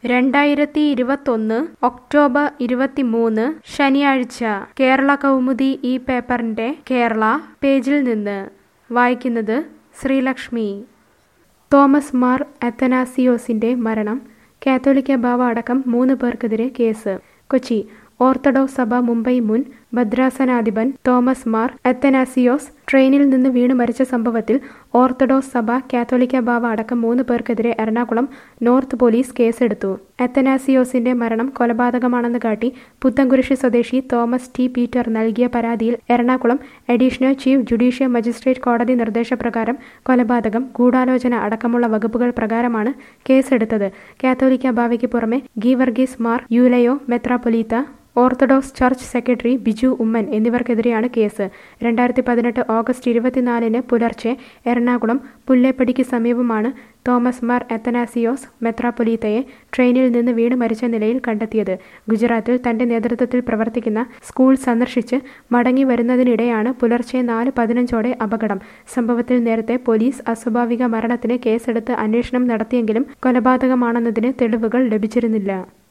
രണ്ടായിരത്തി ഇരുപത്തൊന്ന് ഒക്ടോബർ ഇരുപത്തിമൂന്ന് ശനിയാഴ്ച കേരള കൗമുദി ഈ പേപ്പറിന്റെ കേരള പേജിൽ നിന്ന് വായിക്കുന്നത് ശ്രീലക്ഷ്മി തോമസ് മാർ അത്തനാസിയോസിന്റെ മരണം കാത്തോലിക്ക ബാവ അടക്കം മൂന്ന് പേർക്കെതിരെ കേസ് കൊച്ചി ഓർത്തഡോക്സ് സഭ മുംബൈ മുൻ ഭദ്രാസനാധിപൻ തോമസ് മാർ അത്തനാസിയോസ് ട്രെയിനിൽ നിന്ന് വീണ് മരിച്ച സംഭവത്തിൽ ഓർത്തഡോക്സ് സഭ കാത്തോലിക്ക ബാവ അടക്കം മൂന്ന് പേർക്കെതിരെ എറണാകുളം നോർത്ത് പോലീസ് കേസെടുത്തു അത്തനാസിയോസിന്റെ മരണം കൊലപാതകമാണെന്ന് കാട്ടി പുത്തൻകുരിശി സ്വദേശി തോമസ് ടി പീറ്റർ നൽകിയ പരാതിയിൽ Ernakulam additional chief judicial magistrate കോടതി നിർദ്ദേശപ്രകാരം കൊലപാതകം ഗൂഢാലോചന അടക്കമുള്ള വകുപ്പുകൾ പ്രകാരമാണ് കേസെടുത്തത് കാത്തോലിക്ക ബാവയ്ക്ക് പുറമെ ഗീവർഗീസ് മാർ യൂലയോ മെത്രാപൊലീത്ത Orthodox church secretary Biju Oommen എന്നിവർക്കെതിരെയാണ് കേസ് രണ്ടായിരത്തി പതിനെട്ട് ഓഗസ്റ്റ് ഇരുപത്തിനാലിന് പുലർച്ചെ എറണാകുളം പുല്ലേപ്പടിക്ക് സമീപമാണ് തോമസ് മാർ എത്തനാസിയോസ് മെത്രാപൊലീത്തയെ ട്രെയിനിൽ നിന്ന് വീണ് മരിച്ച നിലയിൽ കണ്ടെത്തിയത് ഗുജറാത്തിൽ തന്റെ നേതൃത്വത്തിൽ പ്രവർത്തിക്കുന്ന സ്കൂൾ സന്ദർശിച്ച് മടങ്ങി വരുന്നതിനിടെയാണ് പുലർച്ചെ നാല് പതിനഞ്ചോടെ അപകടം സംഭവത്തിൽ നേരത്തെ പോലീസ് അസ്വാഭാവിക മരണത്തിന് കേസെടുത്ത് അന്വേഷണം നടത്തിയെങ്കിലും കൊലപാതകമാണെന്നതിന് തെളിവുകൾ ലഭിച്ചിരുന്നില്ല